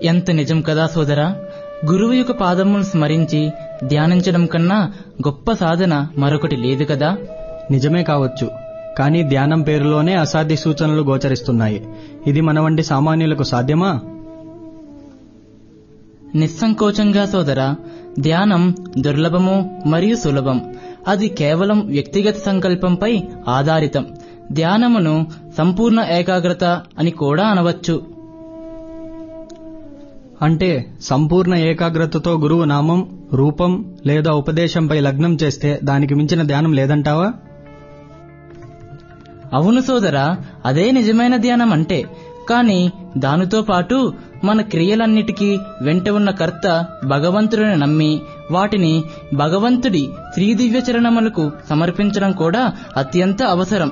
ఎంత నిజం కదా సోదరా గురువు యొక్క పాదములను స్మరించి ధ్యానించడం కన్నా గొప్ప సాధన మరొకటి లేదు కదా నిజమే కావచ్చు కానీ ధ్యానం పేరులోనే అసాధ్య సూచనలు గోచరిస్తున్నాయి ఇది మన వంటి సామాన్యులకు సాధ్యమా నిస్సంకోచంగా సోదరా ధ్యానం దుర్లభము మరియు సులభం అది కేవలం వ్యక్తిగత సంకల్పంపై ఆధారితం ధ్యానమును సంపూర్ణ ఏకాగ్రత అని కూడా అనవచ్చు అంటే సంపూర్ణ ఏకాగ్రతతో గురువు నామం రూపం లేదా ఉపదేశంపై లగ్నం చేస్తే దానికి మించిన ధ్యానం లేదంటావా అవును సోదరా అదే నిజమైన ధ్యానం అంటే కాని దానితో పాటు మన క్రియలన్నిటికీ వెంట ఉన్న కర్త భగవంతుడిని నమ్మి వాటిని భగవంతుడి శ్రీదివ్య చరణములకు సమర్పించడం కూడా అత్యంత అవసరం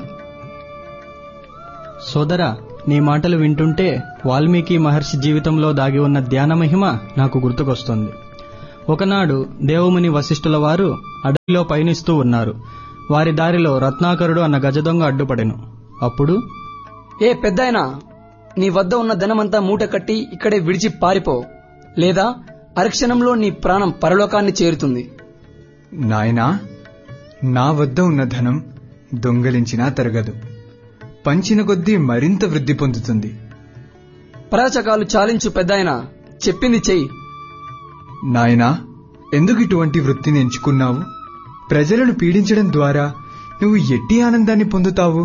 సోదరా నీ మాటలు వింటుంటే వాల్మీకి మహర్షి జీవితంలో దాగి ఉన్న ధ్యాన మహిమ నాకు గుర్తుకొస్తుంది ఒకనాడు దేవముని వశిష్ఠుల వారు అడవిలో పయనిస్తూ ఉన్నారు వారి దారిలో రత్నాకరుడు అన్న గజదొంగ అడ్డుపడెను అప్పుడు ఏ పెద్దాయనా నీ వద్ద ఉన్న ధనమంతా మూట కట్టి ఇక్కడే విడిచి పారిపో లేదా అరక్షణంలో నీ ప్రాణం పరలోకాన్ని చేరుతుంది నాయనా నా వద్ద ఉన్న ధనం దొంగలించినా తరగదు పంచిన కొద్దీ మరింత వృద్ధి పొందుతుంది పరాచకాలు చాలించు పెద్దాయనా చెప్పింది చెయ్యి నాయనా ఎందుకు ఇటువంటి వృత్తిని ఎంచుకున్నావు ప్రజలను పీడించడం ద్వారా నువ్వు ఎట్టి ఆనందాన్ని పొందుతావు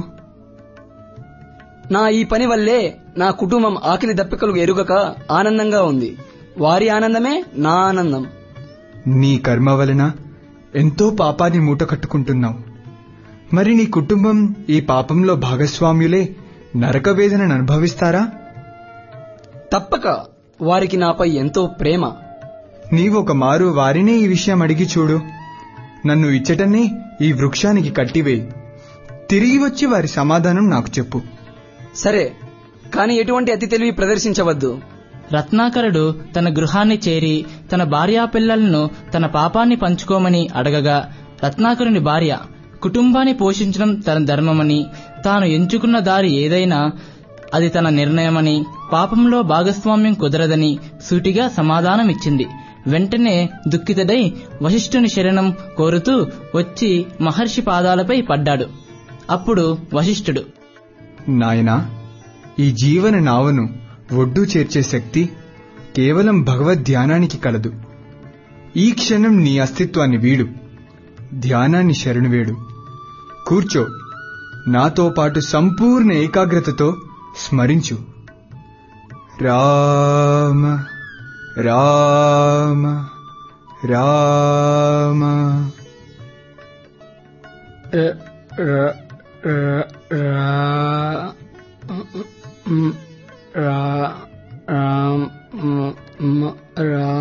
నా ఈ పని వల్లే నా కుటుంబం ఆకలి దప్పికలు ఎరుగక ఆనందంగా ఉంది వారి ఆనందమే నా ఆనందం నీ కర్మ వలన ఎంతో పాపాన్ని మూట కట్టుకుంటున్నావు మరి నీ కుటుంబం ఈ పాపంలో భాగస్వామ్యులే నరక వేదనను అనుభవిస్తారా తప్పక వారికి నాపై ఎంతో ప్రేమ నీవొక మారు వారినే ఈ విషయం అడిగి చూడు నన్ను ఇచ్చటనే ఈ వృక్షానికి కట్టివేయి తిరిగి వచ్చి వారి సమాధానం నాకు చెప్పు సరే కాని ఎటువంటి అతి తెలివి ప్రదర్శించవద్దు రత్నాకరుడు తన గృహాన్ని చేరి తన భార్యా పిల్లలను తన పాపాన్ని పంచుకోమని అడగగా రత్నాకరుని భార్య కుటుంబాన్ని పోషించడం తన ధర్మమని తాను ఎంచుకున్న దారి ఏదైనా అది తన నిర్ణయమని పాపంలో భాగస్వామ్యం కుదరదని సూటిగా సమాధానమిచ్చింది వెంటనే దుఃఖితుడై వశిష్ఠుని శరణం కోరుతూ వచ్చి మహర్షి పాదాలపై పడ్డాడు అప్పుడు వశిష్ఠుడు నాయనా ఈ జీవన నావను ఒడ్డు చేర్చే శక్తి కేవలం భగవద్ ధ్యానానికి కలదు ఈ క్షణం నీ అస్తిత్వాన్ని వీడు ధ్యానాన్ని శరణు వేడు కూర్చో నాతో పాటు సంపూర్ణ ఏకాగ్రతతో స్మరించు రామ రామ రామ రామ్